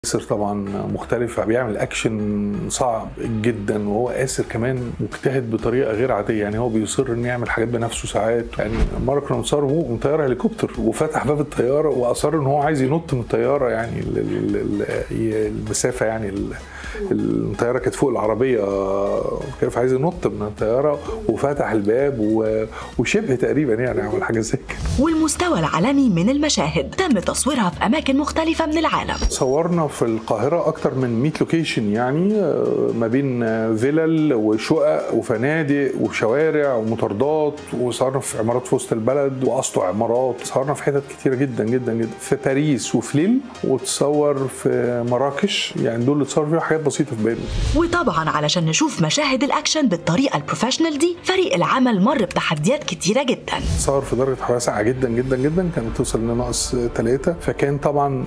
ياسر طبعا مختلف بيعمل اكشن صعب جدا وهو ياسر كمان مجتهد بطريقه غير عاديه يعني هو بيصر انه يعمل حاجات بنفسه ساعات يعني مره كنا بنصور هو من طياره هليكوبتر وفتح باب الطياره واصر ان هو عايز ينط من الطياره يعني ال- ال- ال- المسافه يعني ال- الطياره كانت فوق العربيه كان عايز ينط من الطياره وفتح الباب و- وشبه تقريبا يعني عمل حاجه زي كده والمستوى العالمي من المشاهد تم تصويرها في أماكن مختلفة من العالم صورنا في القاهرة أكتر من 100 لوكيشن يعني آه، ما بين آه، فيلل وشقق وفنادق وشوارع ومطاردات وصورنا في عمارات في وسط البلد وأسطح عمارات صورنا في حتت كتيرة جدا جدا جدا في باريس وفي ليل وتصور في مراكش يعني دول اللي اتصور فيها حاجات بسيطة في بيروت وطبعا علشان نشوف مشاهد الأكشن بالطريقة البروفيشنال دي فريق العمل مر بتحديات كتيرة جدا صار في درجه حراره ساقعه جدا جدا جدا كانت توصل لناقص ثلاثة فكان طبعا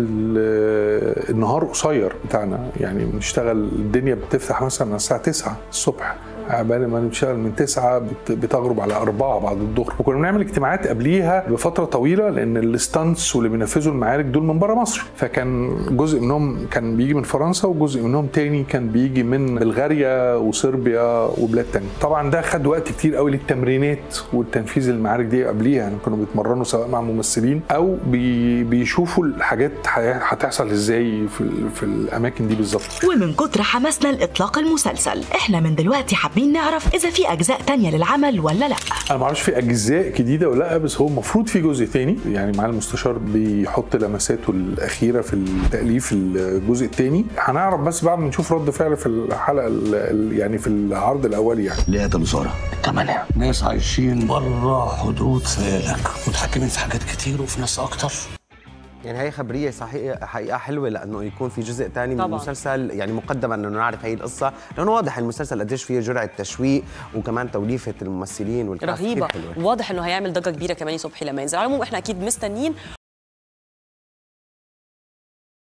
ال- النهار قصير بتاعنا يعني بنشتغل الدنيا بتفتح مثلا من الساعه 9 الصبح عبال ما نشتغل من 9 بت- بتغرب على 4 بعد الظهر وكنا بنعمل اجتماعات قبليها بفتره طويله لان الستانتس واللي بينفذوا المعارك دول من بره مصر فكان جزء منهم كان بيجي من فرنسا وجزء منهم تاني كان بيجي من بلغاريا وصربيا وبلاد تانية طبعا ده خد وقت كتير قوي للتمرينات والتنفيذ المعارك دي قبليها يعني كانوا بيتمرنوا سواء مع ممثلين او بي بيشوفوا الحاجات ح- هتحصل ازاي في, ال- في الاماكن دي بالظبط ومن كتر حماسنا لإطلاق المسلسل احنا من دلوقتي حابين نعرف إذا في أجزاء تانية للعمل ولا لأ انا ما اعرفش في اجزاء جديده ولا لا بس هو المفروض في جزء تاني يعني مع المستشار بيحط لمساته الاخيره في التاليف الجزء التاني هنعرف بس بعد ما نشوف رد فعل في الحلقه ال- ال- يعني في العرض الاولي يعني ليه قتلوا ساره؟ الثمانية ناس عايشين بره حدود خيالك متحكمين في حاجات كتير وفي ناس أكتر يعني هي خبريه صحيح حقيقه حلوه لانه يكون في جزء ثاني من طبعاً. المسلسل يعني مقدما انه نعرف هي القصه لانه واضح المسلسل قديش فيه جرعه تشويق وكمان توليفه الممثلين والكاست كتير رهيبه حلوة. واضح انه هيعمل ضجه كبيره كمان صبحي لما ينزل على العموم احنا اكيد مستنيين